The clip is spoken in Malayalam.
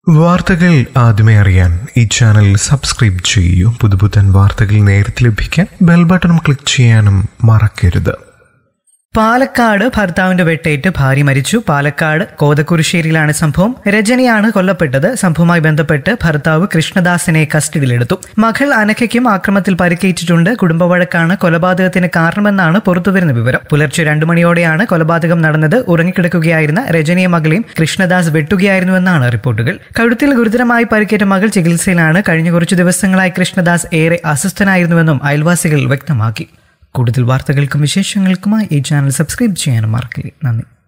വാർത്തകൾ ആദ്യമേ അറിയാൻ ഈ ചാനൽ സബ്സ്ക്രൈബ് ചെയ്യൂ പുതുപുത്തൻ വാർത്തകൾ നേരത്തെ ലഭിക്കാൻ ബെൽ ബട്ടൺ ക്ലിക്ക് ചെയ്യാനും മറക്കരുത് പാലക്കാട് ഭർത്താവിന്റെ വെട്ടേറ്റ് ഭാര്യ മരിച്ചു പാലക്കാട് കോതക്കുരുശ്ശേരിയിലാണ് സംഭവം രജനിയാണ് കൊല്ലപ്പെട്ടത് സംഭവവുമായി ബന്ധപ്പെട്ട് ഭർത്താവ് കൃഷ്ണദാസിനെ കസ്റ്റഡിയിലെടുത്തു മകൾ അനഘയ്ക്കും ആക്രമത്തിൽ പരിക്കേറ്റിട്ടുണ്ട് കുടുംബവഴക്കാണ് കൊലപാതകത്തിന് കാരണമെന്നാണ് പുറത്തുവരുന്ന വിവരം പുലർച്ചെ രണ്ടു മണിയോടെയാണ് കൊലപാതകം നടന്നത് ഉറങ്ങിക്കിടക്കുകയായിരുന്ന രജനിയെ മകളെയും കൃഷ്ണദാസ് വെട്ടുകയായിരുന്നുവെന്നാണ് റിപ്പോർട്ടുകൾ കഴുത്തിൽ ഗുരുതരമായി പരിക്കേറ്റ മകൾ ചികിത്സയിലാണ് കഴിഞ്ഞ കുറച്ചു ദിവസങ്ങളായി കൃഷ്ണദാസ് ഏറെ അസ്വസ്ഥനായിരുന്നുവെന്നും അയൽവാസികൾ വ്യക്തമാക്കി കൂടുതൽ വാർത്തകൾക്കും വിശേഷങ്ങൾക്കുമായി ഈ ചാനൽ സബ്സ്ക്രൈബ് ചെയ്യാനും മറക്കില്ല നന്ദി